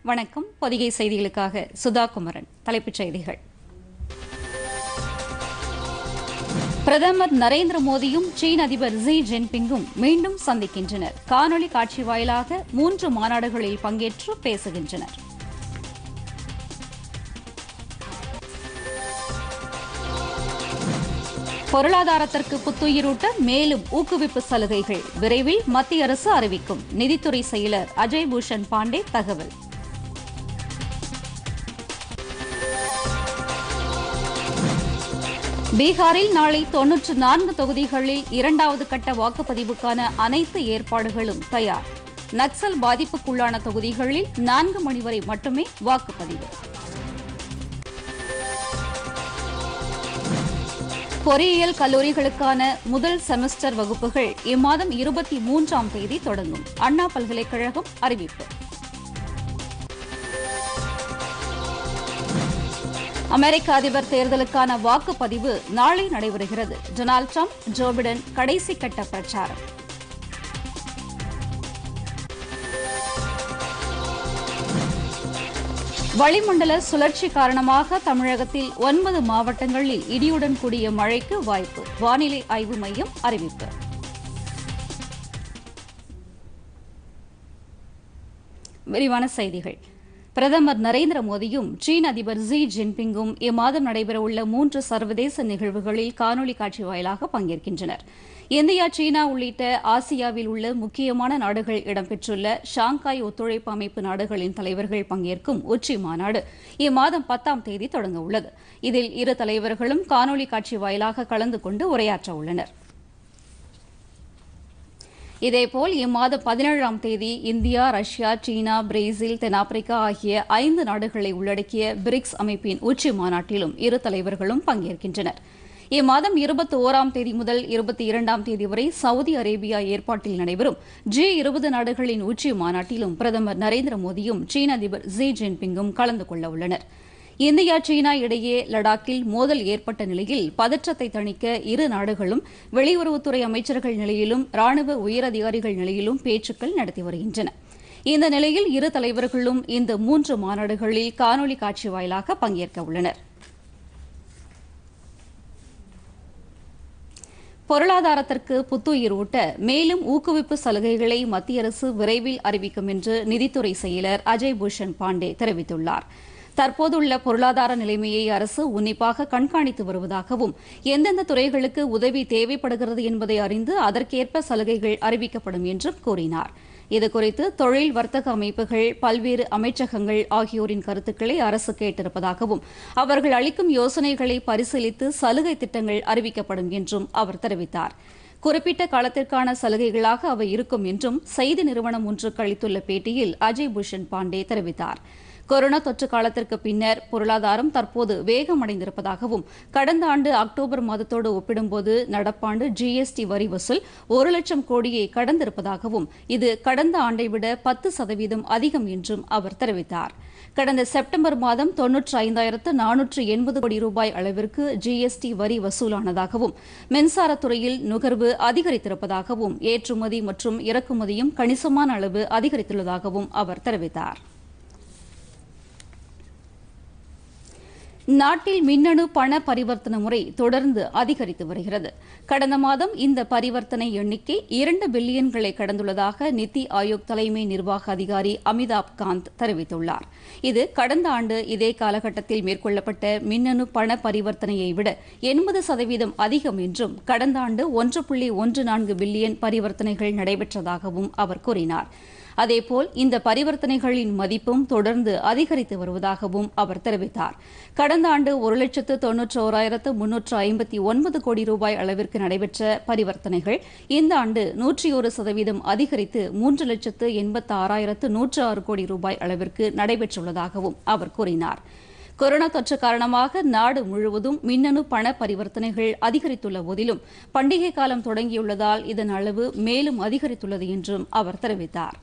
வணக்கம் பொதிகை செய்திகளுக்காக சுதா குமரன் தலைப்புச் செய்திகள் பிரதமர் நரேந்திர மோடியும் சீன அதிபர் ஜி ஜின்பிங்கும் மீண்டும் சந்திக்கின்றனர் காணொலி காட்சி வாயிலாக மூன்று மாநாடுகளில் பங்கேற்று பேசுகின்றனர் பொருளாதாரத்திற்கு புத்துயிரூட்ட மேலும் ஊக்குவிப்பு சலுகைகள் விரைவில் மத்திய அரசு அறிவிக்கும் நிதித்துறை செயலர் அஜய் பூஷன் பாண்டே தகவல் பீகாரில் நாளை தொன்னூற்று நான்கு தொகுதிகளில் இரண்டாவது கட்ட வாக்குப்பதிவுக்கான அனைத்து ஏற்பாடுகளும் தயார் நக்சல் பாதிப்புக்குள்ளான தொகுதிகளில் நான்கு மணி வரை மட்டுமே வாக்குப்பதிவு பொறியியல் கல்லூரிகளுக்கான முதல் செமஸ்டர் வகுப்புகள் இம்மாதம் இருபத்தி மூன்றாம் தேதி தொடங்கும் அண்ணா பல்கலைக்கழகம் அறிவிப்பு அமெரிக்க அதிபர் தேர்தலுக்கான வாக்குப்பதிவு நாளை நடைபெறுகிறது டொனால்டு ட்ரம்ப் ஜோ பிடன் கடைசி கட்ட பிரச்சாரம் வளிமண்டல சுழற்சி காரணமாக தமிழகத்தில் ஒன்பது மாவட்டங்களில் இடியுடன் கூடிய மழைக்கு வாய்ப்பு வானிலை ஆய்வு மையம் அறிவிப்பு விரிவான செய்திகள் பிரதமர் நரேந்திர மோடியும் சீன அதிபர் ஜி ஜின்பிங்கும் இம்மாதம் நடைபெறவுள்ள மூன்று சர்வதேச நிகழ்வுகளில் காணொலி காட்சி வாயிலாக பங்கேற்கின்றனர் இந்தியா சீனா உள்ளிட்ட ஆசியாவில் உள்ள முக்கியமான நாடுகள் இடம்பெற்றுள்ள ஷாங்காய் ஒத்துழைப்பு அமைப்பு நாடுகளின் தலைவர்கள் பங்கேற்கும் உச்சி மாநாடு இம்மாதம் பத்தாம் தேதி தொடங்க உள்ளது இதில் இரு தலைவர்களும் காணொலி காட்சி வாயிலாக கலந்து கொண்டு உரையாற்ற உள்ளனர் இதேபோல் இம்மாதம் பதினேழாம் தேதி இந்தியா ரஷ்யா சீனா பிரேசில் தென்னாப்பிரிக்கா ஆகிய ஐந்து நாடுகளை உள்ளடக்கிய பிரிக்ஸ் அமைப்பின் உச்சி மாநாட்டிலும் இரு தலைவர்களும் பங்கேற்கின்றனர் இம்மாதம் இருபத்தி ஓராம் தேதி முதல் இருபத்தி இரண்டாம் தேதி வரை சவுதி அரேபியா ஏற்பாட்டில் நடைபெறும் ஜி இருபது நாடுகளின் உச்சி மாநாட்டிலும் பிரதமர் நரேந்திர மோடியும் சீன அதிபர் ஜி ஜின்பிங்கும் கலந்து கொள்ள உள்ளனர் இந்தியா சீனா இடையே லடாக்கில் மோதல் ஏற்பட்ட நிலையில் பதற்றத்தை தணிக்க இரு நாடுகளும் வெளியுறவுத்துறை அமைச்சர்கள் நிலையிலும் ராணுவ உயரதிகாரிகள் நிலையிலும் பேச்சுக்கள் நடத்தி வருகின்றன இந்த நிலையில் இரு தலைவர்களும் இந்த மூன்று மாநாடுகளில் காணொலி காட்சி வாயிலாக பங்கேற்க உள்ளனர் பொருளாதாரத்திற்கு புத்துயிர் ஊட்ட மேலும் ஊக்குவிப்பு சலுகைகளை மத்திய அரசு விரைவில் அறிவிக்கும் என்று நிதித்துறை செயலர் அஜய் பூஷன் பாண்டே தெரிவித்துள்ளார் தற்போதுள்ள பொருளாதார நிலைமையை அரசு உன்னிப்பாக கண்காணித்து வருவதாகவும் எந்தெந்த துறைகளுக்கு உதவி தேவைப்படுகிறது என்பதை அறிந்து அதற்கேற்ப சலுகைகள் அறிவிக்கப்படும் என்றும் கூறினார் இதுகுறித்து தொழில் வர்த்தக அமைப்புகள் பல்வேறு அமைச்சகங்கள் ஆகியோரின் கருத்துக்களை அரசு கேட்டிருப்பதாகவும் அவர்கள் அளிக்கும் யோசனைகளை பரிசீலித்து சலுகை திட்டங்கள் அறிவிக்கப்படும் என்றும் அவர் தெரிவித்தார் குறிப்பிட்ட காலத்திற்கான சலுகைகளாக அவை இருக்கும் என்றும் செய்தி நிறுவனம் ஒன்றுக்கு அளித்துள்ள பேட்டியில் அஜய் பூஷன் பாண்டே தெரிவித்தார் கொரோனா தொற்று காலத்திற்கு பின்னர் பொருளாதாரம் தற்போது வேகமடைந்திருப்பதாகவும் கடந்த ஆண்டு அக்டோபர் மாதத்தோடு ஒப்பிடும்போது நடப்பாண்டு ஜிஎஸ்டி வரி வசூல் ஒரு லட்சம் கோடியை கடந்திருப்பதாகவும் இது கடந்த ஆண்டை விட பத்து சதவீதம் அதிகம் என்றும் அவர் தெரிவித்தார் கடந்த செப்டம்பர் மாதம் தொன்னூற்றி ஐந்தாயிரத்து நானூற்று எண்பது கோடி ரூபாய் அளவிற்கு ஜிஎஸ்டி வரி வசூலானதாகவும் மின்சாரத்துறையில் நுகர்வு அதிகரித்திருப்பதாகவும் ஏற்றுமதி மற்றும் இறக்குமதியும் கணிசமான அளவு அதிகரித்துள்ளதாகவும் அவர் தெரிவித்தார் நாட்டில் மின்னணு பண பரிவர்த்தனை முறை தொடர்ந்து அதிகரித்து வருகிறது கடந்த மாதம் இந்த பரிவர்த்தனை எண்ணிக்கை இரண்டு பில்லியன்களை கடந்துள்ளதாக நித்தி ஆயோக் தலைமை நிர்வாக அதிகாரி அமிதாப் காந்த் தெரிவித்துள்ளார் இது கடந்த ஆண்டு இதே காலகட்டத்தில் மேற்கொள்ளப்பட்ட மின்னணு பண பரிவர்த்தனையை விட எண்பது சதவீதம் அதிகம் என்றும் கடந்த ஆண்டு ஒன்று புள்ளி ஒன்று நான்கு பில்லியன் பரிவர்த்தனைகள் நடைபெற்றதாகவும் அவர் கூறினார் அதேபோல் இந்த பரிவர்த்தனைகளின் மதிப்பும் தொடர்ந்து அதிகரித்து வருவதாகவும் அவர் தெரிவித்தார் கடந்த ஆண்டு ஒரு லட்சத்து தொன்னூற்றி ஓராயிரத்து முன்னூற்று ஐம்பத்தி ஒன்பது கோடி ரூபாய் அளவிற்கு நடைபெற்ற பரிவர்த்தனைகள் இந்த ஆண்டு நூற்றி ஒரு சதவீதம் அதிகரித்து மூன்று லட்சத்து எண்பத்தி ஆறாயிரத்து நூற்று ஆறு கோடி ரூபாய் அளவிற்கு நடைபெற்றுள்ளதாகவும் அவர் கூறினார் கொரோனா தொற்று காரணமாக நாடு முழுவதும் மின்னணு பண பரிவர்த்தனைகள் அதிகரித்துள்ள போதிலும் பண்டிகை காலம் தொடங்கியுள்ளதால் இதன் அளவு மேலும் அதிகரித்துள்ளது என்றும் அவர் தெரிவித்தார்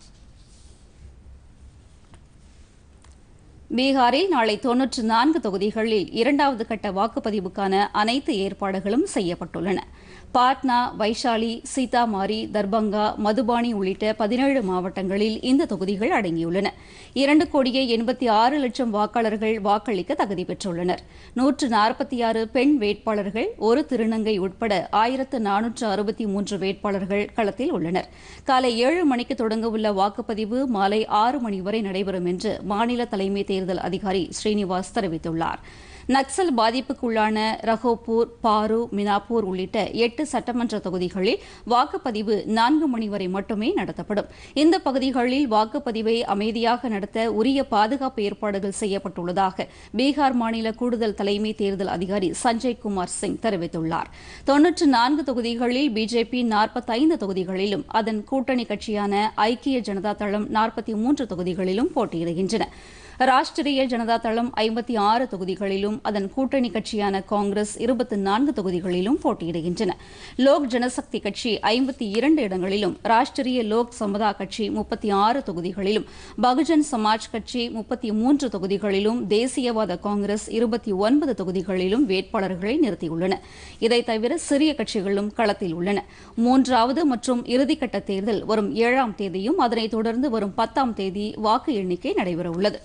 பீகாரில் நாளை தொன்னூற்று நான்கு தொகுதிகளில் இரண்டாவது கட்ட வாக்குப்பதிவுக்கான அனைத்து ஏற்பாடுகளும் செய்யப்பட்டுள்ளன பாட்னா வைஷாலி சீதாமாரி தர்பங்கா மதுபானி உள்ளிட்ட பதினேழு மாவட்டங்களில் இந்த தொகுதிகள் அடங்கியுள்ளன இரண்டு கோடியே எண்பத்தி ஆறு லட்சம் வாக்காளர்கள் வாக்களிக்க தகுதி பெற்றுள்ளனர் நூற்று நாற்பத்தி ஆறு பெண் வேட்பாளர்கள் ஒரு திருநங்கை உட்பட ஆயிரத்து நானூற்று அறுபத்தி மூன்று வேட்பாளர்கள் களத்தில் உள்ளனர் காலை ஏழு மணிக்கு தொடங்கவுள்ள வாக்குப்பதிவு மாலை ஆறு மணி வரை நடைபெறும் என்று மாநில தலைமை தேர்தல் அதிகாரி ஸ்ரீனிவாஸ் தெரிவித்துள்ளார் நக்சல் பாதிப்புக்குள்ளான ரகோபூர் பாரு மினாப்பூர் உள்ளிட்ட எட்டு சட்டமன்ற தொகுதிகளில் வாக்குப்பதிவு நான்கு மணி வரை மட்டுமே நடத்தப்படும் இந்த பகுதிகளில் வாக்குப்பதிவை அமைதியாக நடத்த உரிய பாதுகாப்பு ஏற்பாடுகள் செய்யப்பட்டுள்ளதாக பீகார் மாநில கூடுதல் தலைமை தேர்தல் அதிகாரி சஞ்சய் குமார் சிங் தெரிவித்துள்ளார் தொன்னூற்று நான்கு தொகுதிகளில் பிஜேபி நாற்பத்தைந்து தொகுதிகளிலும் அதன் கூட்டணி கட்சியான ஐக்கிய ஜனதா தளம் நாற்பத்தி மூன்று தொகுதிகளிலும் போட்டியிடுகின்றன ராஷ்டிரிய ஜனதா தளம் ஐம்பத்தி ஆறு தொகுதிகளிலும் அதன் கூட்டணி கட்சியான காங்கிரஸ் இருபத்தி நான்கு தொகுதிகளிலும் போட்டியிடுகின்றன லோக் ஜனசக்தி கட்சி ஐம்பத்தி இரண்டு இடங்களிலும் ராஷ்டிரிய லோக் சமதா கட்சி முப்பத்தி ஆறு தொகுதிகளிலும் பகுஜன் சமாஜ் கட்சி முப்பத்தி மூன்று தொகுதிகளிலும் தேசியவாத காங்கிரஸ் இருபத்தி ஒன்பது தொகுதிகளிலும் வேட்பாளர்களை நிறுத்தியுள்ளன இதைத் தவிர சிறிய கட்சிகளும் களத்தில் உள்ளன மூன்றாவது மற்றும் இறுதிக்கட்ட தேர்தல் வரும் ஏழாம் தேதியும் அதனைத் தொடர்ந்து வரும் பத்தாம் தேதி வாக்கு எண்ணிக்கை நடைபெறவுள்ளது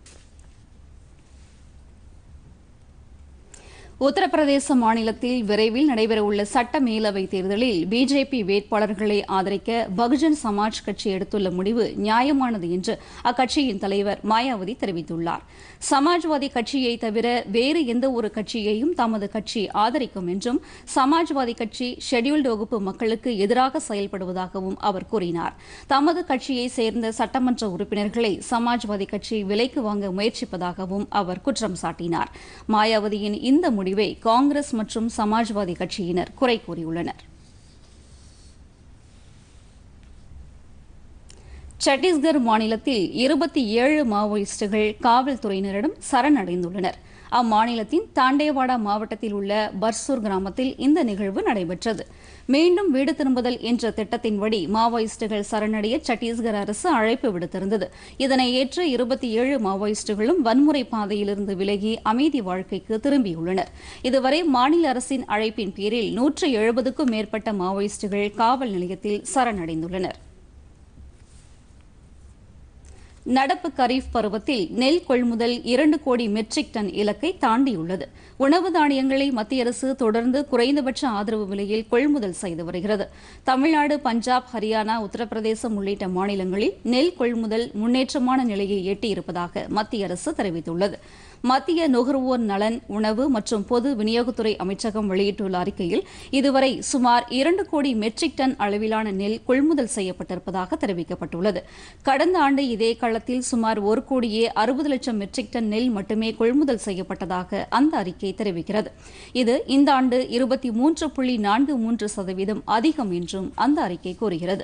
உத்தரப்பிரதேச மாநிலத்தில் விரைவில் நடைபெறவுள்ள சட்ட மேலவை தேர்தலில் பிஜேபி வேட்பாளர்களை ஆதரிக்க பகுஜன் சமாஜ் கட்சி எடுத்துள்ள முடிவு நியாயமானது என்று அக்கட்சியின் தலைவர் மாயாவதி தெரிவித்துள்ளார் சமாஜ்வாதி கட்சியை தவிர வேறு எந்த ஒரு கட்சியையும் தமது கட்சி ஆதரிக்கும் என்றும் சமாஜ்வாதி கட்சி ஷெட்யூல்டு வகுப்பு மக்களுக்கு எதிராக செயல்படுவதாகவும் அவர் கூறினார் தமது கட்சியை சேர்ந்த சட்டமன்ற உறுப்பினர்களை சமாஜ்வாதி கட்சி விலைக்கு வாங்க முயற்சிப்பதாகவும் அவர் குற்றம் சாட்டினார் மாயாவதியின் இந்த முடிவை காங்கிரஸ் மற்றும் சமாஜ்வாதி கட்சியினர் குறை கூறியுள்ளனர் சத்தீஸ்கர் மாநிலத்தில் இருபத்தி ஏழு மாவோயிஸ்டுகள் காவல்துறையினரிடம் சரணடைந்துள்ளனர் அம்மாநிலத்தின் தாண்டேவாடா மாவட்டத்தில் உள்ள பர்சூர் கிராமத்தில் இந்த நிகழ்வு நடைபெற்றது மீண்டும் வீடு திரும்புதல் என்ற திட்டத்தின்படி மாவோயிஸ்டுகள் சரணடைய சத்தீஸ்கர் அரசு அழைப்பு விடுத்திருந்தது இதனை ஏற்று இருபத்தி ஏழு மாவோயிஸ்டுகளும் வன்முறை பாதையிலிருந்து விலகி அமைதி வாழ்க்கைக்கு திரும்பியுள்ளனர் இதுவரை மாநில அரசின் அழைப்பின் பேரில் நூற்று எழுபதுக்கும் மேற்பட்ட மாவோயிஸ்டுகள் காவல் நிலையத்தில் சரணடைந்துள்ளனர் நடப்பு கரீஃப் பருவத்தில் நெல் கொள்முதல் இரண்டு கோடி மெட்ரிக் டன் இலக்கை தாண்டியுள்ளது உணவு தானியங்களை மத்திய அரசு தொடர்ந்து குறைந்தபட்ச ஆதரவு விலையில் கொள்முதல் செய்து வருகிறது தமிழ்நாடு பஞ்சாப் ஹரியானா உத்தரப்பிரதேசம் உள்ளிட்ட மாநிலங்களில் நெல் கொள்முதல் முன்னேற்றமான நிலையை எட்டியிருப்பதாக மத்திய அரசு தெரிவித்துள்ளது மத்திய நுகர்வோர் நலன் உணவு மற்றும் பொது விநியோகத்துறை அமைச்சகம் வெளியிட்டுள்ள அறிக்கையில் இதுவரை சுமார் இரண்டு கோடி மெட்ரிக் டன் அளவிலான நெல் கொள்முதல் செய்யப்பட்டிருப்பதாக தெரிவிக்கப்பட்டுள்ளது கடந்த ஆண்டு இதே காலத்தில் சுமார் ஒரு கோடியே அறுபது லட்சம் மெட்ரிக் டன் நெல் மட்டுமே கொள்முதல் செய்யப்பட்டதாக அந்த அறிக்கை தெரிவிக்கிறது இது இந்த ஆண்டு இருபத்தி மூன்று புள்ளி நான்கு மூன்று சதவீதம் அதிகம் என்றும் அந்த அறிக்கை கூறுகிறது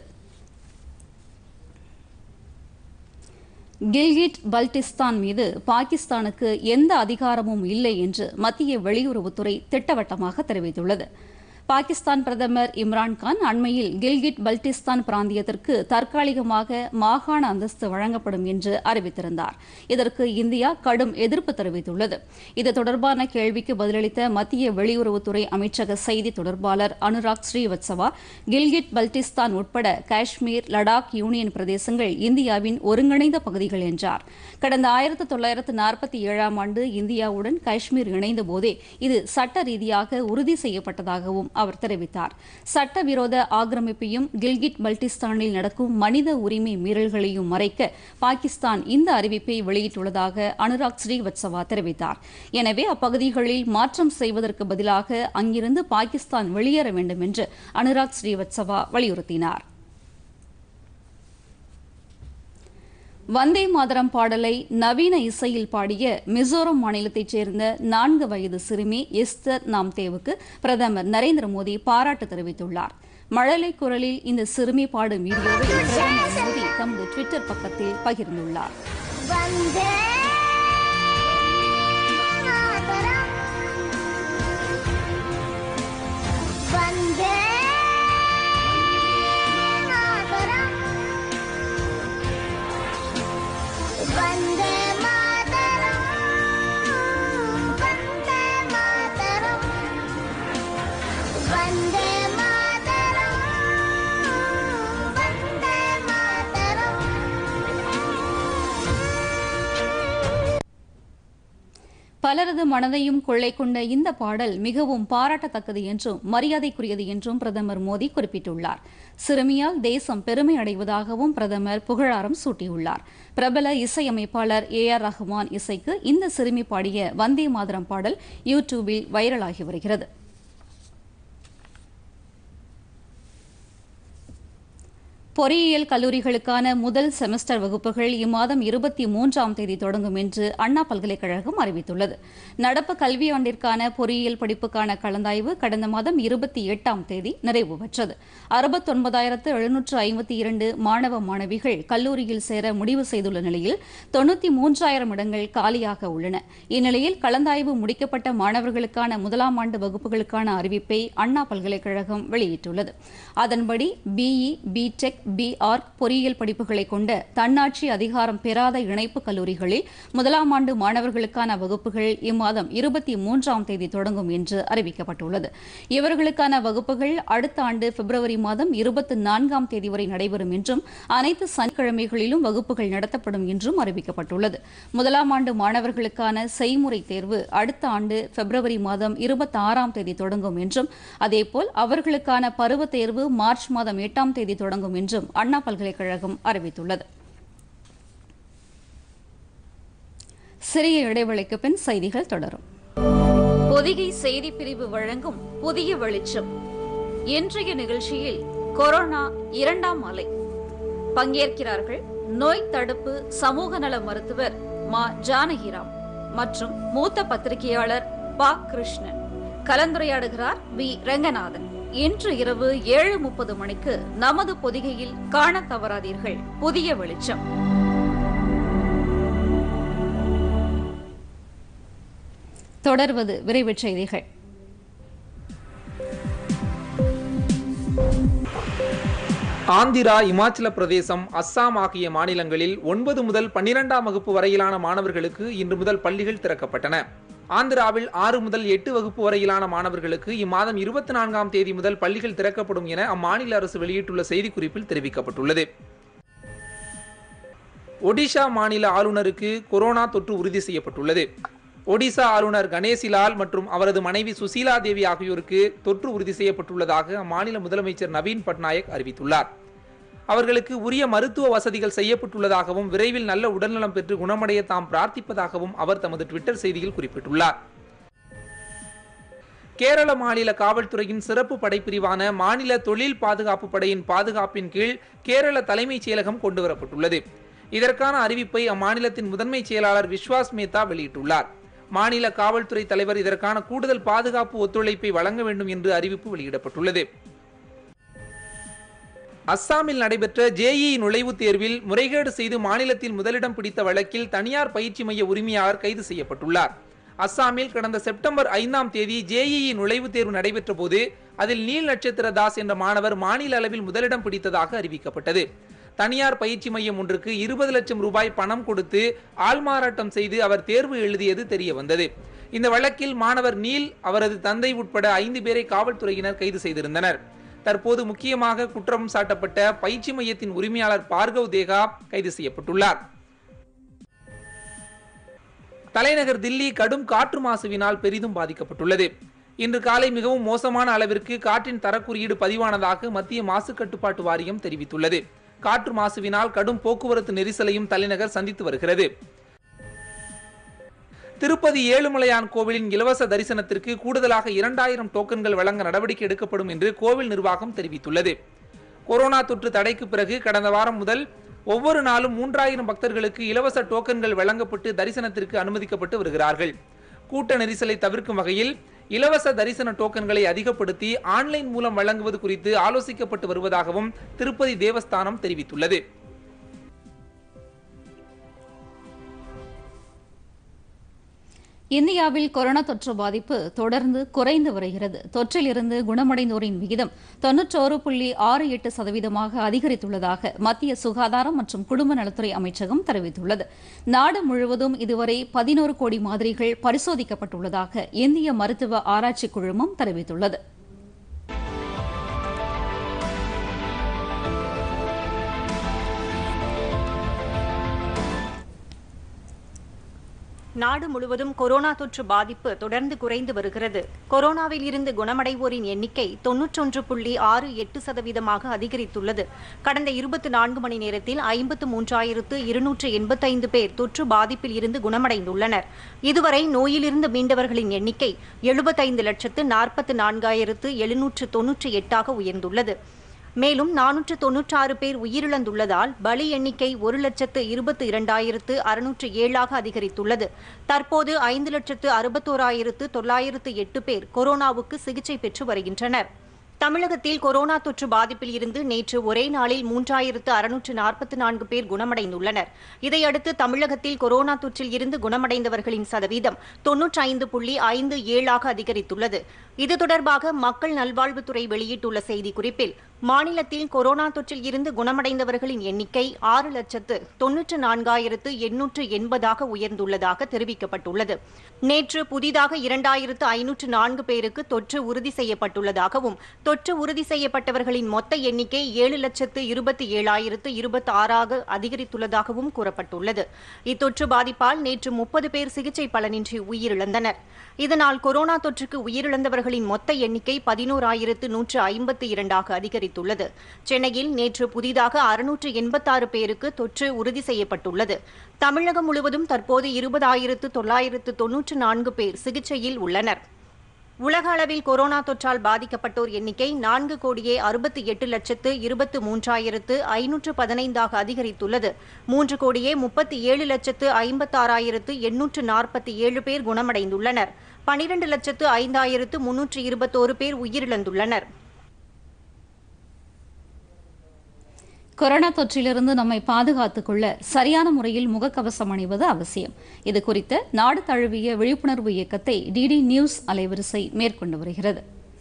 கில்கிட் பல்டிஸ்தான் மீது பாகிஸ்தானுக்கு எந்த அதிகாரமும் இல்லை என்று மத்திய வெளியுறவுத்துறை திட்டவட்டமாக தெரிவித்துள்ளது பாகிஸ்தான் பிரதமர் இம்ரான்கான் அண்மையில் கில்கிட் பல்டிஸ்தான் பிராந்தியத்திற்கு தற்காலிகமாக மாகாண அந்தஸ்து வழங்கப்படும் என்று அறிவித்திருந்தார் இதற்கு இந்தியா கடும் எதிர்ப்பு தெரிவித்துள்ளது இது தொடர்பான கேள்விக்கு பதிலளித்த மத்திய வெளியுறவுத்துறை அமைச்சக செய்தி தொடர்பாளர் அனுராக் ஸ்ரீவத்சவா கில்கிட் பல்டிஸ்தான் உட்பட காஷ்மீர் லடாக் யூனியன் பிரதேசங்கள் இந்தியாவின் ஒருங்கிணைந்த பகுதிகள் என்றார் கடந்த ஆயிரத்து தொள்ளாயிரத்து நாற்பத்தி ஏழாம் ஆண்டு இந்தியாவுடன் காஷ்மீர் இணைந்த போதே இது சட்ட ரீதியாக உறுதி செய்யப்பட்டதாகவும் அவர் தெரிவித்தார் சட்டவிரோத ஆக்கிரமிப்பையும் கில்கிட் பல்டிஸ்தானில் நடக்கும் மனித உரிமை மீறல்களையும் மறைக்க பாகிஸ்தான் இந்த அறிவிப்பை வெளியிட்டுள்ளதாக அனுராக் ஸ்ரீவத்சவா தெரிவித்தார் எனவே அப்பகுதிகளில் மாற்றம் செய்வதற்கு பதிலாக அங்கிருந்து பாகிஸ்தான் வெளியேற வேண்டும் என்று அனுராக் ஸ்ரீவத்சவா வலியுறுத்தினார் வந்தே மாதரம் பாடலை நவீன இசையில் பாடிய மிசோரம் மாநிலத்தைச் சேர்ந்த நான்கு வயது சிறுமி எஸ்தர் நாம்தேவுக்கு பிரதமர் நரேந்திர மோடி பாராட்டு தெரிவித்துள்ளார் மழலை குரலில் இந்த சிறுமி பாடும் வீடியோவை பிரதமர் மோடி தமது ட்விட்டர் பக்கத்தில் பகிர்ந்துள்ளார் வந்தே மாதரம் வந்தே மாதரம் வந்தே மாதரம் வந்தே மாதரம் வந்தே பலரது மனதையும் கொள்ளை கொண்ட இந்த பாடல் மிகவும் பாராட்டத்தக்கது என்றும் மரியாதைக்குரியது என்றும் பிரதமர் மோடி குறிப்பிட்டுள்ளார் சிறுமியால் தேசம் பெருமை அடைவதாகவும் பிரதமர் புகழாரம் சூட்டியுள்ளார் பிரபல இசையமைப்பாளர் ஏ ஆர் ரஹ்மான் இசைக்கு இந்த சிறுமி பாடிய வந்தே மாதரம் பாடல் யூடியூபில் வைரலாகி வருகிறது பொறியியல் கல்லூரிகளுக்கான முதல் செமஸ்டர் வகுப்புகள் இம்மாதம் இருபத்தி மூன்றாம் தேதி தொடங்கும் என்று அண்ணா பல்கலைக்கழகம் அறிவித்துள்ளது நடப்பு கல்வியாண்டிற்கான பொறியியல் படிப்புக்கான கலந்தாய்வு கடந்த மாதம் இருபத்தி எட்டாம் தேதி நிறைவு பெற்றது அறுபத்தொன்பதாயிரத்து எழுநூற்று ஐம்பத்தி இரண்டு மாணவ மாணவிகள் கல்லூரியில் சேர முடிவு செய்துள்ள நிலையில் தொண்ணூற்றி மூன்றாயிரம் இடங்கள் காலியாக உள்ளன இந்நிலையில் கலந்தாய்வு முடிக்கப்பட்ட மாணவர்களுக்கான முதலாம் ஆண்டு வகுப்புகளுக்கான அறிவிப்பை அண்ணா பல்கலைக்கழகம் வெளியிட்டுள்ளது அதன்படி பிஇ பிடெக் பி ஆர்க் பொறியியல் படிப்புகளை கொண்ட தன்னாட்சி அதிகாரம் பெறாத இணைப்பு கல்லூரிகளில் முதலாம் ஆண்டு மாணவர்களுக்கான வகுப்புகள் இம்மாதம் இருபத்தி மூன்றாம் தேதி தொடங்கும் என்று அறிவிக்கப்பட்டுள்ளது இவர்களுக்கான வகுப்புகள் அடுத்த ஆண்டு பிப்ரவரி மாதம் இருபத்தி நான்காம் தேதி வரை நடைபெறும் என்றும் அனைத்து சனிக்கிழமைகளிலும் வகுப்புகள் நடத்தப்படும் என்றும் அறிவிக்கப்பட்டுள்ளது முதலாம் ஆண்டு மாணவர்களுக்கான செய்முறை தேர்வு அடுத்த ஆண்டு பிப்ரவரி மாதம் இருபத்தி ஆறாம் தேதி தொடங்கும் என்றும் அதேபோல் அவர்களுக்கான பருவத் தேர்வு மார்ச் மாதம் எட்டாம் தேதி தொடங்கும் என்றும் அண்ணா பல்கலைக்கழகம் அறிவித்துள்ளது சிறிய இடைவெளிக்கு பின் செய்திகள் தொடரும் பொதிகை செய்தி பிரிவு வழங்கும் புதிய வெளிச்சம் இன்றைய நிகழ்ச்சியில் கொரோனா இரண்டாம் அலை பங்கேற்கிறார்கள் நோய் தடுப்பு சமூக நல மருத்துவர் மா ஜானகிராம் மற்றும் மூத்த பத்திரிகையாளர் பா கிருஷ்ணன் கலந்துரையாடுகிறார் வி ரங்கநாதன் இன்று இரவு ஏழு முப்பது மணிக்கு நமது பொதிகையில் காண தவறாதீர்கள் புதிய வெளிச்சம் தொடர்வது விரைவுச் செய்திகள் ஆந்திரா இமாச்சல பிரதேசம் அஸ்ஸாம் ஆகிய மாநிலங்களில் ஒன்பது முதல் பன்னிரெண்டாம் வகுப்பு வரையிலான மாணவர்களுக்கு இன்று முதல் பள்ளிகள் திறக்கப்பட்டன ஆந்திராவில் ஆறு முதல் எட்டு வகுப்பு வரையிலான மாணவர்களுக்கு இம்மாதம் இருபத்தி நான்காம் தேதி முதல் பள்ளிகள் திறக்கப்படும் என அம்மாநில அரசு வெளியிட்டுள்ள செய்திக்குறிப்பில் தெரிவிக்கப்பட்டுள்ளது ஒடிஷா மாநில ஆளுநருக்கு கொரோனா தொற்று உறுதி செய்யப்பட்டுள்ளது ஒடிசா ஆளுநர் கணேசிலால் மற்றும் அவரது மனைவி சுசீலா தேவி ஆகியோருக்கு தொற்று உறுதி செய்யப்பட்டுள்ளதாக அம்மாநில முதலமைச்சர் நவீன் பட்நாயக் அறிவித்துள்ளார் அவர்களுக்கு உரிய மருத்துவ வசதிகள் செய்யப்பட்டுள்ளதாகவும் விரைவில் நல்ல உடல்நலம் பெற்று குணமடைய தாம் பிரார்த்திப்பதாகவும் அவர் தமது ட்விட்டர் செய்தியில் குறிப்பிட்டுள்ளார் கேரள மாநில காவல்துறையின் சிறப்பு படைப்பிரிவான மாநில தொழில் பாதுகாப்பு படையின் பாதுகாப்பின் கீழ் கேரள தலைமைச் செயலகம் கொண்டுவரப்பட்டுள்ளது இதற்கான அறிவிப்பை அம்மாநிலத்தின் முதன்மை செயலாளர் விஸ்வாஸ் மேத்தா வெளியிட்டுள்ளார் மாநில காவல்துறை தலைவர் இதற்கான கூடுதல் பாதுகாப்பு ஒத்துழைப்பை வழங்க வேண்டும் என்று அறிவிப்பு வெளியிடப்பட்டுள்ளது அஸ்ஸாமில் நடைபெற்ற ஜேஇ நுழைவுத் தேர்வில் முறைகேடு செய்து மாநிலத்தில் முதலிடம் பிடித்த வழக்கில் தனியார் பயிற்சி மைய உரிமையாளர் கைது செய்யப்பட்டுள்ளார் அஸ்ஸாமில் கடந்த செப்டம்பர் ஐந்தாம் தேதி ஜேஇஇ நுழைவுத் தேர்வு நடைபெற்ற போது அதில் நீல் நட்சத்திர தாஸ் என்ற மாணவர் மாநில அளவில் முதலிடம் பிடித்ததாக அறிவிக்கப்பட்டது தனியார் பயிற்சி மையம் ஒன்றுக்கு இருபது லட்சம் ரூபாய் பணம் கொடுத்து ஆள்மாறாட்டம் செய்து அவர் தேர்வு எழுதியது தெரிய வந்தது இந்த வழக்கில் மாணவர் நீல் அவரது தந்தை உட்பட ஐந்து பேரை காவல்துறையினர் கைது செய்திருந்தனர் தற்போது முக்கியமாக குற்றம் சாட்டப்பட்ட பயிற்சி மையத்தின் உரிமையாளர் பார்கவ் தேகா கைது செய்யப்பட்டுள்ளார் தலைநகர் தில்லி கடும் காற்று மாசுவினால் பெரிதும் பாதிக்கப்பட்டுள்ளது இன்று காலை மிகவும் மோசமான அளவிற்கு காற்றின் தரக்குறியீடு பதிவானதாக மத்திய மாசு கட்டுப்பாட்டு வாரியம் தெரிவித்துள்ளது காற்று மாசுவினால் கடும் போக்குவரத்து நெரிசலையும் தலைநகர் சந்தித்து வருகிறது திருப்பதி ஏழுமலையான் கோவிலின் இலவச தரிசனத்திற்கு கூடுதலாக இரண்டாயிரம் டோக்கன்கள் வழங்க நடவடிக்கை எடுக்கப்படும் என்று கோவில் நிர்வாகம் தெரிவித்துள்ளது கொரோனா தொற்று தடைக்கு பிறகு கடந்த வாரம் முதல் ஒவ்வொரு நாளும் மூன்றாயிரம் பக்தர்களுக்கு இலவச டோக்கன்கள் வழங்கப்பட்டு தரிசனத்திற்கு அனுமதிக்கப்பட்டு வருகிறார்கள் கூட்ட நெரிசலை தவிர்க்கும் வகையில் இலவச தரிசன டோக்கன்களை அதிகப்படுத்தி ஆன்லைன் மூலம் வழங்குவது குறித்து ஆலோசிக்கப்பட்டு வருவதாகவும் திருப்பதி தேவஸ்தானம் தெரிவித்துள்ளது இந்தியாவில் கொரோனா தொற்று பாதிப்பு தொடர்ந்து குறைந்து வருகிறது தொற்றிலிருந்து குணமடைந்தோரின் விகிதம் தொன்னூற்றோரு புள்ளி ஆறு எட்டு சதவீதமாக அதிகரித்துள்ளதாக மத்திய சுகாதாரம் மற்றும் குடும்ப நலத்துறை அமைச்சகம் தெரிவித்துள்ளது நாடு முழுவதும் இதுவரை பதினோரு கோடி மாதிரிகள் பரிசோதிக்கப்பட்டுள்ளதாக இந்திய மருத்துவ ஆராய்ச்சி குழுமம் தெரிவித்துள்ளது நாடு முழுவதும் கொரோனா தொற்று பாதிப்பு தொடர்ந்து குறைந்து வருகிறது கொரோனாவில் இருந்து குணமடைவோரின் எண்ணிக்கை தொன்னூற்றொன்று புள்ளி ஆறு எட்டு சதவீதமாக அதிகரித்துள்ளது கடந்த இருபத்தி நான்கு மணி நேரத்தில் ஐம்பத்து மூன்றாயிரத்து இருநூற்று எண்பத்தைந்து பேர் தொற்று பாதிப்பில் இருந்து குணமடைந்துள்ளனர் இதுவரை நோயிலிருந்து மீண்டவர்களின் எண்ணிக்கை எழுபத்தைந்து லட்சத்து நாற்பத்து நான்காயிரத்து எழுநூற்று தொன்னூற்றி எட்டாக உயர்ந்துள்ளது மேலும் நானூற்று தொன்னூற்றாறு பேர் உயிரிழந்துள்ளதால் பலி எண்ணிக்கை ஒரு லட்சத்து இருபத்தி இரண்டாயிரத்து அறுநூற்று ஏழாக அதிகரித்துள்ளது தற்போது ஐந்து லட்சத்து அறுபத்தோராயிரத்து தொள்ளாயிரத்து எட்டு பேர் கொரோனாவுக்கு சிகிச்சை பெற்று வருகின்றனர் தமிழகத்தில் கொரோனா தொற்று பாதிப்பில் இருந்து நேற்று ஒரே நாளில் மூன்றாயிரத்து அறுநூற்று நாற்பத்தி நான்கு பேர் குணமடைந்துள்ளனர் இதையடுத்து தமிழகத்தில் கொரோனா தொற்றில் இருந்து குணமடைந்தவர்களின் சதவீதம் தொன்னூற்றி ஐந்து புள்ளி ஐந்து ஏழாக அதிகரித்துள்ளது இது தொடர்பாக மக்கள் நல்வாழ்வுத்துறை வெளியிட்டுள்ள செய்திக்குறிப்பில் மாநிலத்தில் கொரோனா தொற்றில் இருந்து குணமடைந்தவர்களின் எண்ணிக்கை ஆறு லட்சத்து தொன்னூற்று நான்காயிரத்து எண்ணூற்று எண்பதாக உயர்ந்துள்ளதாக தெரிவிக்கப்பட்டுள்ளது நேற்று புதிதாக இரண்டாயிரத்து ஐநூற்று நான்கு பேருக்கு தொற்று உறுதி செய்யப்பட்டுள்ளதாகவும் தொற்று உறுதி செய்யப்பட்டவர்களின் மொத்த எண்ணிக்கை ஏழு லட்சத்து இருபத்தி ஏழாயிரத்து இருபத்தி ஆறாக அதிகரித்துள்ளதாகவும் கூறப்பட்டுள்ளது இத்தொற்று பாதிப்பால் நேற்று முப்பது பேர் சிகிச்சை பலனின்றி உயிரிழந்தனர் இதனால் கொரோனா தொற்றுக்கு உயிரிழந்தவர்களின் மொத்த எண்ணிக்கை பதினோராயிரத்து நூற்று ஐம்பத்தி இரண்டாக அதிகரித்துள்ளது சென்னையில் நேற்று புதிதாக அறுநூற்று எண்பத்தாறு பேருக்கு தொற்று உறுதி செய்யப்பட்டுள்ளது தமிழகம் முழுவதும் தற்போது இருபதாயிரத்து தொள்ளாயிரத்து தொன்னூற்று நான்கு பேர் சிகிச்சையில் உள்ளனர் உலக அளவில் கொரோனா தொற்றால் பாதிக்கப்பட்டோர் எண்ணிக்கை நான்கு கோடியே அறுபத்தி எட்டு லட்சத்து இருபத்து மூன்றாயிரத்து ஐநூற்று பதினைந்தாக அதிகரித்துள்ளது மூன்று கோடியே முப்பத்தி ஏழு லட்சத்து ஐம்பத்தாறாயிரத்து எண்ணூற்று நாற்பத்தி ஏழு பேர் குணமடைந்துள்ளனர் பனிரெண்டு லட்சத்து ஐந்தாயிரத்து முன்னூற்று இருபத்தோரு பேர் உயிரிழந்துள்ளனர் கொரோனா தொற்றிலிருந்து நம்மை பாதுகாத்துக் கொள்ள சரியான முறையில் முகக்கவசம் அணிவது அவசியம் இது குறித்த நாடு தழுவிய விழிப்புணர்வு இயக்கத்தை டிடி நியூஸ் அலைவரிசை மேற்கொண்டு வருகிறது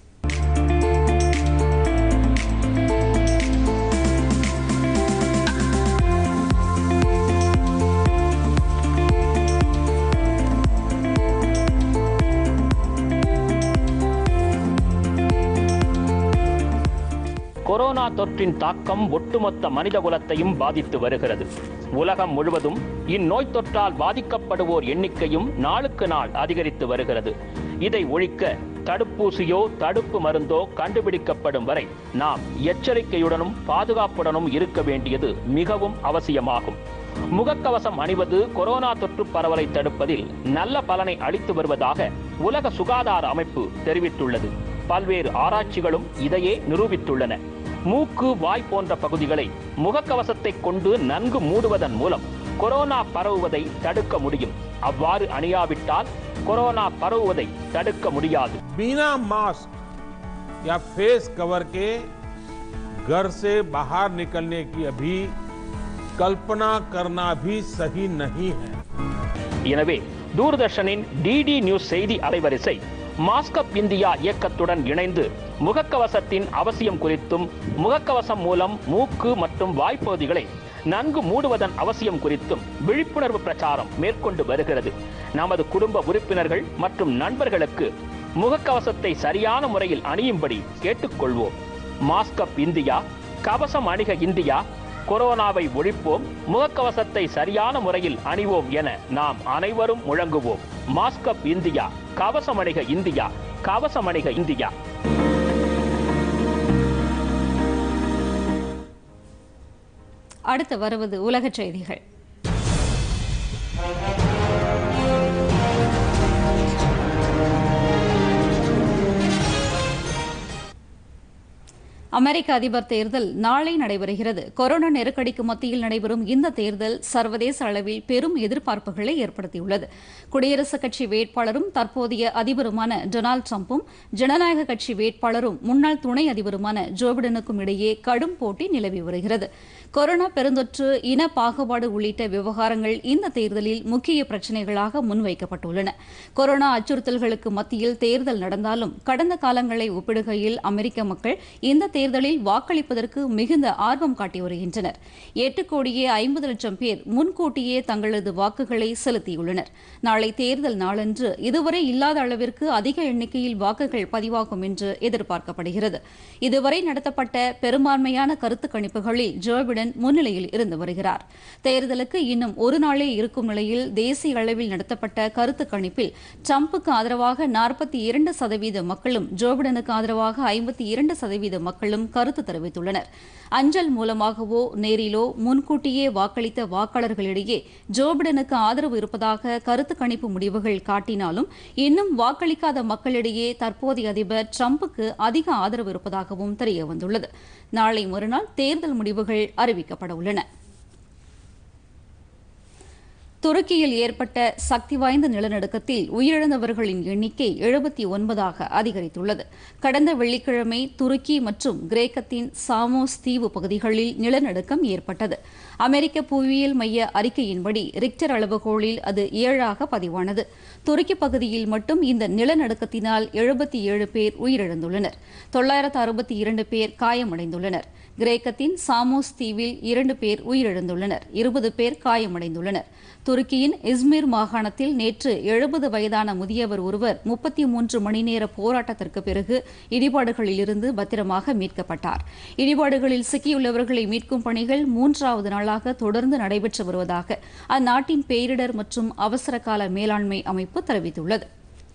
கொரோனா தொற்றின் தாக்கம் ஒட்டுமொத்த மனிதகுலத்தையும் பாதித்து வருகிறது உலகம் முழுவதும் இந்நோய் தொற்றால் பாதிக்கப்படுவோர் எண்ணிக்கையும் நாளுக்கு நாள் அதிகரித்து வருகிறது இதை ஒழிக்க தடுப்பூசியோ தடுப்பு மருந்தோ கண்டுபிடிக்கப்படும் வரை நாம் எச்சரிக்கையுடனும் பாதுகாப்புடனும் இருக்க வேண்டியது மிகவும் அவசியமாகும் முகக்கவசம் அணிவது கொரோனா தொற்று பரவலை தடுப்பதில் நல்ல பலனை அளித்து வருவதாக உலக சுகாதார அமைப்பு தெரிவித்துள்ளது பல்வேறு ஆராய்ச்சிகளும் இதையே நிரூபித்துள்ளன மூக்கு வாய் போன்ற பகுதிகளை முகக்கவசத்தை கொண்டு நன்கு மூடுவதன் மூலம் கொரோனா பரவுவதை தடுக்க முடியும் அவ்வாறு அணியாவிட்டால் கொரோனா பரவுவதை தடுக்க முடியாது बिना मास्क या फेस कवर के घर से बाहर निकलने की अभी कल्पना करना भी सही नहीं है எனவே தூர்தர்ஷனின் டிடி நியூஸ் செய்தி அலைவரிசை மாஸ்கப் இந்தியா இயக்கத்துடன் இணைந்து முகக்கவசத்தின் அவசியம் குறித்தும் முகக்கவசம் மூலம் மூக்கு மற்றும் வாய்ப்பகுதிகளை நன்கு மூடுவதன் அவசியம் குறித்தும் விழிப்புணர்வு பிரச்சாரம் மேற்கொண்டு வருகிறது நமது குடும்ப உறுப்பினர்கள் மற்றும் நண்பர்களுக்கு முகக்கவசத்தை சரியான முறையில் அணியும்படி கேட்டுக்கொள்வோம் மாஸ்கப் இந்தியா கவசம் அணிக இந்தியா கொரோனாவை ஒழிப்போம் முகக்கவசத்தை சரியான முறையில் அணிவோம் என நாம் அனைவரும் முழங்குவோம் மாஸ்கப் இந்தியா கவசம் அணிக இந்தியா கவசம் அணிக இந்தியா அடுத்து வருவது உலகச் செய்திகள் அமெரிக்க அதிபர் தேர்தல் நாளை நடைபெறுகிறது கொரோனா நெருக்கடிக்கு மத்தியில் நடைபெறும் இந்த தேர்தல் சர்வதேச அளவில் பெரும் எதிர்பார்ப்புகளை ஏற்படுத்தியுள்ளது குடியரசுக் கட்சி வேட்பாளரும் தற்போதைய அதிபருமான டொனால்டு டிரம்பும் ஜனநாயக கட்சி வேட்பாளரும் முன்னாள் துணை அதிபருமான ஜோ பிடனுக்கும் இடையே கடும் போட்டி நிலவி வருகிறது கொரோனா பெருந்தொற்று இன பாகுபாடு உள்ளிட்ட விவகாரங்கள் இந்த தேர்தலில் முக்கிய பிரச்சினைகளாக முன்வைக்கப்பட்டுள்ளன கொரோனா அச்சுறுத்தல்களுக்கு மத்தியில் தேர்தல் நடந்தாலும் கடந்த காலங்களை ஒப்பிடுகையில் அமெரிக்க மக்கள் இந்த தேர்தலில் வாக்களிப்பதற்கு மிகுந்த ஆர்வம் காட்டி வருகின்றனர் எட்டு கோடியே ஐம்பது லட்சம் பேர் முன்கூட்டியே தங்களது வாக்குகளை செலுத்தியுள்ளனர் நாளை தேர்தல் நாளன்று இதுவரை இல்லாத அளவிற்கு அதிக எண்ணிக்கையில் வாக்குகள் பதிவாகும் என்று எதிர்பார்க்கப்படுகிறது இதுவரை நடத்தப்பட்ட பெரும்பான்மையான கருத்து கணிப்புகளில் ஜோ பிடன் பைடன் முன்னிலையில் இருந்து வருகிறார் தேர்தலுக்கு இன்னும் ஒரு நாளே இருக்கும் நிலையில் தேசிய அளவில் நடத்தப்பட்ட கருத்து கணிப்பில் ட்ரம்புக்கு ஆதரவாக நாற்பத்தி இரண்டு சதவீத மக்களும் ஜோ பிடனுக்கு ஆதரவாக ஐம்பத்தி இரண்டு சதவீத மக்களும் கருத்து தெரிவித்துள்ளனர் அஞ்சல் மூலமாகவோ நேரிலோ முன்கூட்டியே வாக்களித்த வாக்காளர்களிடையே ஜோ பிடனுக்கு ஆதரவு இருப்பதாக கருத்து கணிப்பு முடிவுகள் காட்டினாலும் இன்னும் வாக்களிக்காத மக்களிடையே தற்போதைய அதிபர் ட்ரம்புக்கு அதிக ஆதரவு இருப்பதாகவும் தெரியவந்துள்ளது நாளை மறுநாள் தேர்தல் முடிவுகள் அறிவிக்கப்பட உள்ளன துருக்கியில் ஏற்பட்ட சக்தி வாய்ந்த நிலநடுக்கத்தில் உயிரிழந்தவர்களின் எண்ணிக்கை எழுபத்தி ஒன்பதாக அதிகரித்துள்ளது கடந்த வெள்ளிக்கிழமை துருக்கி மற்றும் கிரேக்கத்தின் சாமோஸ் தீவு பகுதிகளில் நிலநடுக்கம் ஏற்பட்டது அமெரிக்க புவியியல் மைய அறிக்கையின்படி ரிக்டர் அளவுகோலில் அது ஏழாக பதிவானது துருக்கி பகுதியில் மட்டும் இந்த நிலநடுக்கத்தினால் எழுபத்தி ஏழு பேர் உயிரிழந்துள்ளனர் தொள்ளாயிரத்து அறுபத்தி இரண்டு பேர் காயமடைந்துள்ளனர் கிரேக்கத்தின் சாமோஸ் தீவில் இரண்டு பேர் உயிரிழந்துள்ளனர் இருபது பேர் காயமடைந்துள்ளனர் துருக்கியின் இஸ்மீர் மாகாணத்தில் நேற்று எழுபது வயதான முதியவர் ஒருவர் முப்பத்தி மூன்று மணி நேர போராட்டத்திற்கு பிறகு இடிபாடுகளிலிருந்து பத்திரமாக மீட்கப்பட்டார் இடிபாடுகளில் சிக்கியுள்ளவர்களை மீட்கும் பணிகள் மூன்றாவது நாளாக தொடர்ந்து நடைபெற்று வருவதாக அந்நாட்டின் பேரிடர் மற்றும் அவசரகால மேலாண்மை அமைப்பு தெரிவித்துள்ளது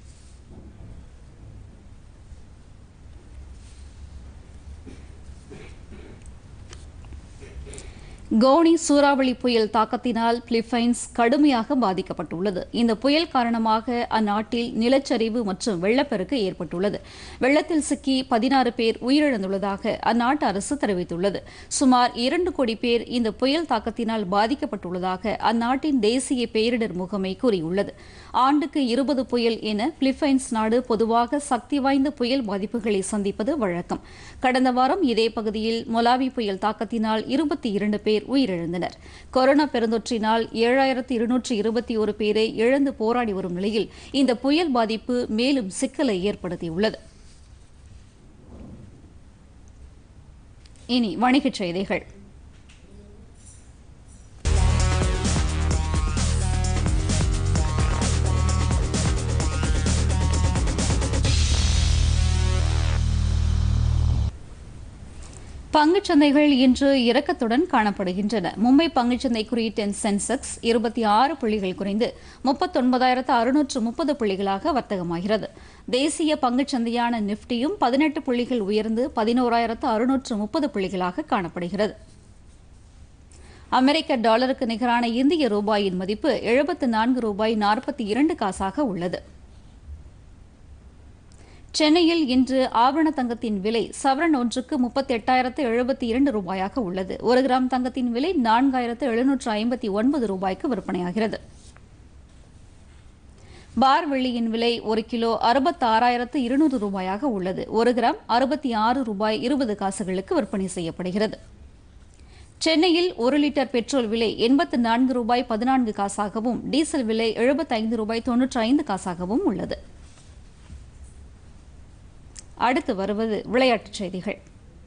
கோனி சூறாவளி புயல் தாக்கத்தினால் பிலிப்பைன்ஸ் கடுமையாக பாதிக்கப்பட்டுள்ளது இந்த புயல் காரணமாக அந்நாட்டில் நிலச்சரிவு மற்றும் வெள்ளப்பெருக்கு ஏற்பட்டுள்ளது வெள்ளத்தில் சிக்கி பதினாறு பேர் உயிரிழந்துள்ளதாக அந்நாட்டு அரசு தெரிவித்துள்ளது சுமார் இரண்டு கோடி பேர் இந்த புயல் தாக்கத்தினால் பாதிக்கப்பட்டுள்ளதாக அந்நாட்டின் தேசிய பேரிடர் முகமை கூறியுள்ளது ஆண்டுக்கு இருபது புயல் என பிலிப்பைன்ஸ் நாடு பொதுவாக சக்தி வாய்ந்த புயல் பாதிப்புகளை சந்திப்பது வழக்கம் கடந்த வாரம் இதே பகுதியில் மொலாவி புயல் தாக்கத்தினால் இருபத்தி இரண்டு பேர் உயிரிழந்தனர் கொரோனா பெருந்தொற்றினால் ஏழாயிரத்து இருநூற்று இருபத்தி ஒரு பேரை இழந்து போராடி வரும் நிலையில் இந்த புயல் பாதிப்பு மேலும் சிக்கலை ஏற்படுத்தியுள்ளது இனி வணிகச் செய்திகள் பங்குச் சந்தைகள் இன்று இறக்கத்துடன் காணப்படுகின்றன மும்பை பங்குச்சந்தை குறியீட்டின் சென்செக்ஸ் இருபத்தி ஆறு புள்ளிகள் குறைந்து முப்பத்தொன்பதாயிரத்து அறுநூற்று முப்பது புள்ளிகளாக வர்த்தகமாகிறது தேசிய பங்குச் சந்தையான நிப்டியும் பதினெட்டு புள்ளிகள் உயர்ந்து பதினோராயிரத்து அறுநூற்று முப்பது புள்ளிகளாக காணப்படுகிறது அமெரிக்க டாலருக்கு நிகரான இந்திய ரூபாயின் மதிப்பு எழுபத்து நான்கு ரூபாய் நாற்பத்தி இரண்டு காசாக உள்ளது சென்னையில் இன்று ஆபரண தங்கத்தின் விலை சவரன் ஒன்றுக்கு முப்பத்தி எட்டாயிரத்து எழுபத்தி இரண்டு ரூபாயாக உள்ளது ஒரு கிராம் தங்கத்தின் விலை நான்காயிரத்து எழுநூற்று ஐம்பத்தி ஒன்பது ரூபாய்க்கு விற்பனையாகிறது பார் வெள்ளியின் விலை ஒரு கிலோ அறுபத்தாறாயிரத்து இருநூறு ரூபாயாக உள்ளது ஒரு கிராம் அறுபத்தி ஆறு ரூபாய் இருபது காசுகளுக்கு விற்பனை செய்யப்படுகிறது சென்னையில் ஒரு லிட்டர் பெட்ரோல் விலை எண்பத்து நான்கு ரூபாய் பதினான்கு காசாகவும் டீசல் விலை எழுபத்தைந்து ரூபாய் தொன்னூற்றி ஐந்து காசாகவும் உள்ளது அடுத்து வருவது விளையாட்டுச் செய்திகள்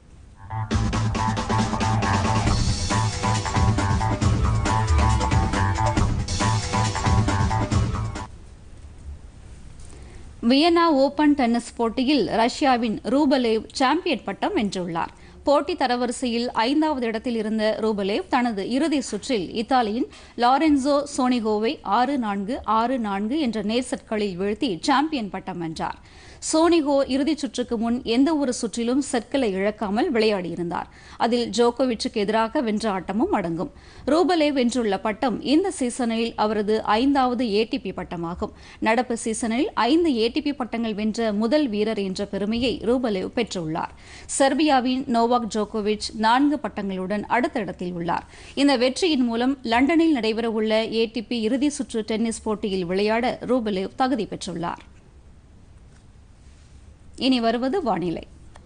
வியன்னா ஓபன் டென்னிஸ் போட்டியில் ரஷ்யாவின் ரூபலேவ் சாம்பியன் பட்டம் வென்றுள்ளார் போட்டி தரவரிசையில் ஐந்தாவது இடத்தில் இருந்த ரூபலேவ் தனது இறுதி சுற்றில் இத்தாலியின் லாரென்சோ சோனிகோவை ஆறு நான்கு ஆறு நான்கு என்ற நேர் செட்களில் வீழ்த்தி சாம்பியன் பட்டம் வென்றார் சோனிகோ இறுதிச் சுற்றுக்கு முன் எந்த ஒரு சுற்றிலும் செட்களை இழக்காமல் விளையாடியிருந்தார் அதில் ஜோகோவிச்சுக்கு எதிராக வென்ற ஆட்டமும் அடங்கும் ரூபலேவ் வென்றுள்ள பட்டம் இந்த சீசனில் அவரது ஐந்தாவது ஏடிபி பட்டமாகும் நடப்பு சீசனில் ஐந்து ஏடிபி பட்டங்கள் வென்ற முதல் வீரர் என்ற பெருமையை ரூபலேவ் பெற்றுள்ளார் செர்பியாவின் நோவாக் ஜோகோவிச் நான்கு பட்டங்களுடன் அடுத்த இடத்தில் உள்ளார் இந்த வெற்றியின் மூலம் லண்டனில் நடைபெறவுள்ள ஏடிபி இறுதி சுற்று டென்னிஸ் போட்டியில் விளையாட ரூபலேவ் தகுதி பெற்றுள்ளார் இனி வருவது வானிலை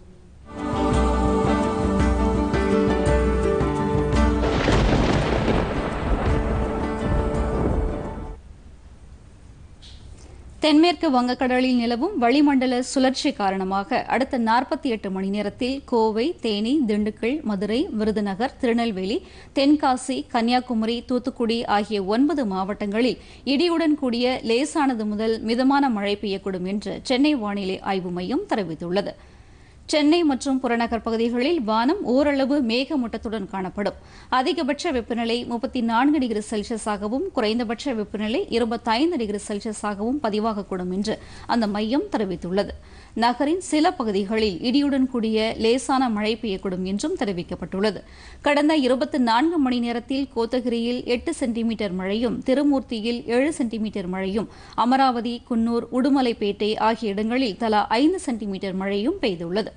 தென்மேற்கு வங்கக்கடலில் நிலவும் வளிமண்டல சுழற்சி காரணமாக அடுத்த நாற்பத்தி எட்டு மணி நேரத்தில் கோவை தேனி திண்டுக்கல் மதுரை விருதுநகர் திருநெல்வேலி தென்காசி கன்னியாகுமரி தூத்துக்குடி ஆகிய ஒன்பது மாவட்டங்களில் இடியுடன் கூடிய லேசானது முதல் மிதமான மழை பெய்யக்கூடும் என்று சென்னை வானிலை ஆய்வு மையம் தெரிவித்துள்ளது சென்னை மற்றும் புறநகர் பகுதிகளில் வானம் ஓரளவு மேகமூட்டத்துடன் காணப்படும் அதிகபட்ச வெப்பநிலை முப்பத்தி நான்கு டிகிரி செல்சியஸாகவும் குறைந்தபட்ச வெப்பநிலை இருபத்தைந்து டிகிரி செல்சியஸாகவும் பதிவாகக்கூடும் என்று அந்த மையம் தெரிவித்துள்ளது நகரின் சில பகுதிகளில் இடியுடன் கூடிய லேசான மழை பெய்யக்கூடும் என்றும் தெரிவிக்கப்பட்டுள்ளது கடந்த இருபத்தி நான்கு மணி நேரத்தில் கோத்தகிரியில் எட்டு சென்டிமீட்டர் மழையும் திருமூர்த்தியில் ஏழு சென்டிமீட்டர் மழையும் அமராவதி குன்னூர் உடுமலைப்பேட்டை ஆகிய இடங்களில் தலா ஐந்து சென்டிமீட்டர் மழையும் பெய்துள்ளது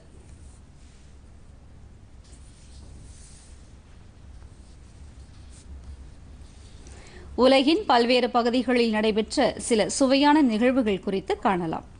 உலகின் பல்வேறு பகுதிகளில் நடைபெற்ற சில சுவையான நிகழ்வுகள் குறித்து காணலாம்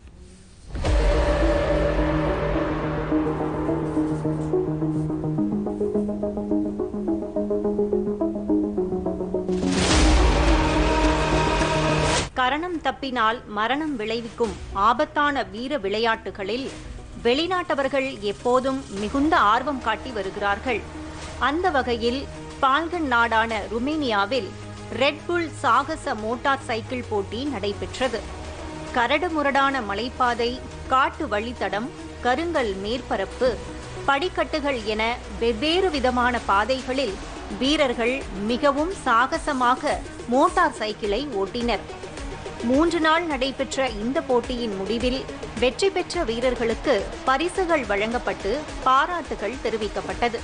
கரணம் தப்பினால் மரணம் விளைவிக்கும் ஆபத்தான வீர விளையாட்டுகளில் வெளிநாட்டவர்கள் எப்போதும் மிகுந்த ஆர்வம் காட்டி வருகிறார்கள் அந்த வகையில் பால்கன் நாடான ருமேனியாவில் ரெட்புல் சாகச மோட்டார் சைக்கிள் போட்டி நடைபெற்றது கரடுமுரடான மலைப்பாதை காட்டு வழித்தடம் கருங்கல் மேற்பரப்பு படிக்கட்டுகள் என வெவ்வேறு விதமான பாதைகளில் வீரர்கள் மிகவும் சாகசமாக மோட்டார் சைக்கிளை ஓட்டினர் மூன்று நாள் நடைபெற்ற இந்த போட்டியின் முடிவில் வெற்றி பெற்ற வீரர்களுக்கு பரிசுகள் வழங்கப்பட்டு பாராட்டுகள் தெரிவிக்கப்பட்டது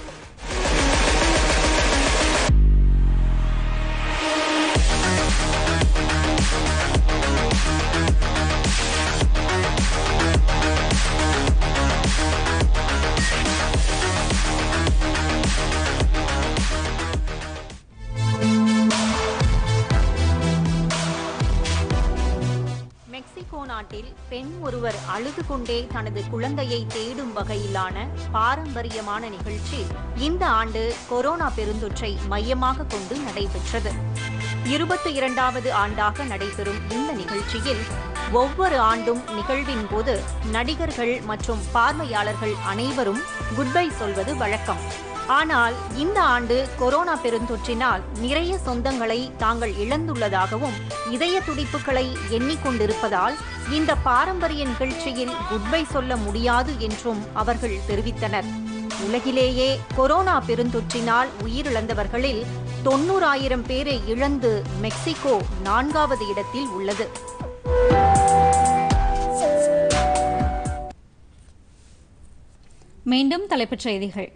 மெக்சிகோ நாட்டில் பெண் ஒருவர் அழுது கொண்டே தனது குழந்தையை தேடும் வகையிலான பாரம்பரியமான நிகழ்ச்சி இந்த ஆண்டு கொரோனா பெருந்தொற்றை மையமாக கொண்டு நடைபெற்றது இருபத்தி இரண்டாவது ஆண்டாக நடைபெறும் இந்த நிகழ்ச்சியில் ஒவ்வொரு ஆண்டும் நிகழ்வின் போது நடிகர்கள் மற்றும் பார்வையாளர்கள் அனைவரும் குட்பை சொல்வது வழக்கம் ஆனால் இந்த ஆண்டு கொரோனா பெருந்தொற்றினால் நிறைய சொந்தங்களை தாங்கள் இழந்துள்ளதாகவும் இதய துடிப்புகளை எண்ணிக்கொண்டிருப்பதால் இந்த பாரம்பரிய நிகழ்ச்சியில் குட்பை சொல்ல முடியாது என்றும் அவர்கள் தெரிவித்தனர் உலகிலேயே கொரோனா பெருந்தொற்றினால் உயிரிழந்தவர்களில் தொண்ணூறாயிரம் பேரை இழந்து மெக்சிகோ நான்காவது இடத்தில் உள்ளது மீண்டும் தலைப்புச் செய்திகள்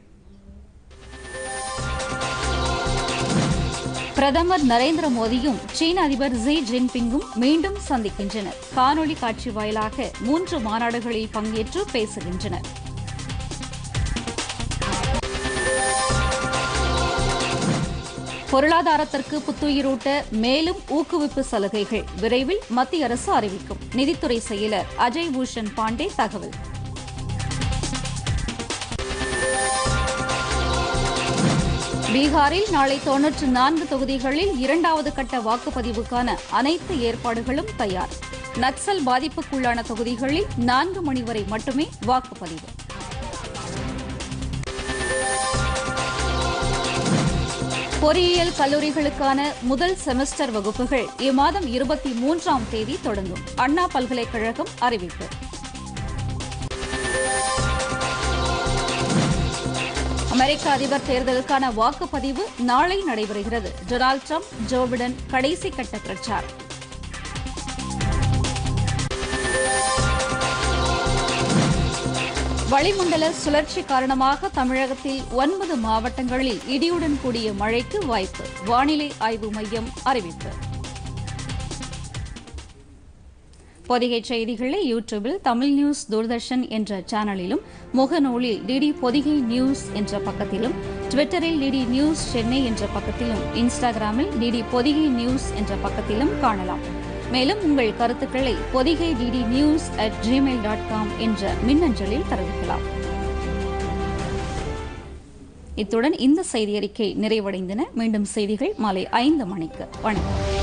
பிரதமர் நரேந்திர மோடியும் சீன அதிபர் ஜி ஜின்பிங்கும் மீண்டும் சந்திக்கின்றனர் காணொலி காட்சி வாயிலாக மூன்று மாநாடுகளில் பங்கேற்று பேசுகின்றனர் பொருளாதாரத்திற்கு புத்துயிரூட்ட மேலும் ஊக்குவிப்பு சலுகைகள் விரைவில் மத்திய அரசு அறிவிக்கும் நிதித்துறை செயலர் அஜய் பூஷன் பாண்டே தகவல் பீகாரில் நாளை தொன்னூற்று நான்கு தொகுதிகளில் இரண்டாவது கட்ட வாக்குப்பதிவுக்கான அனைத்து ஏற்பாடுகளும் தயார் நக்சல் பாதிப்புக்குள்ளான தொகுதிகளில் நான்கு மணி வரை மட்டுமே வாக்குப்பதிவு பொறியியல் கல்லூரிகளுக்கான முதல் செமஸ்டர் வகுப்புகள் இம்மாதம் இருபத்தி மூன்றாம் தேதி தொடங்கும் அண்ணா பல்கலைக்கழகம் அறிவிப்பு அமெரிக்க அதிபர் தேர்தலுக்கான வாக்குப்பதிவு நாளை நடைபெறுகிறது டொனால்டு ட்ரம்ப் ஜோ பிடன் கடைசி கட்ட பிரச்சாரம் வளிமண்டல சுழற்சி காரணமாக தமிழகத்தில் ஒன்பது மாவட்டங்களில் இடியுடன் கூடிய மழைக்கு வாய்ப்பு வானிலை ஆய்வு மையம் அறிவிப்பு பொதிகை செய்திகளை யூடியூபில் தமிழ் நியூஸ் தூர்தர்ஷன் என்ற சேனலிலும் முகநூலில் டிடி பொதிகை நியூஸ் என்ற பக்கத்திலும் ட்விட்டரில் டிடி நியூஸ் சென்னை என்ற பக்கத்திலும் இன்ஸ்டாகிராமில் டிடி பொதிகை நியூஸ் என்ற பக்கத்திலும் காணலாம் மேலும் உங்கள் கருத்துக்களை Podhigai DD news at Gmail dot com என்ற மின்னஞ்சலில் தெரிவிக்கலாம் இத்துடன் இந்த செய்தியறிக்கை நிறைவடைந்தன மீண்டும் செய்திகள் மாலை ஐந்து மணிக்கு வணக்கம்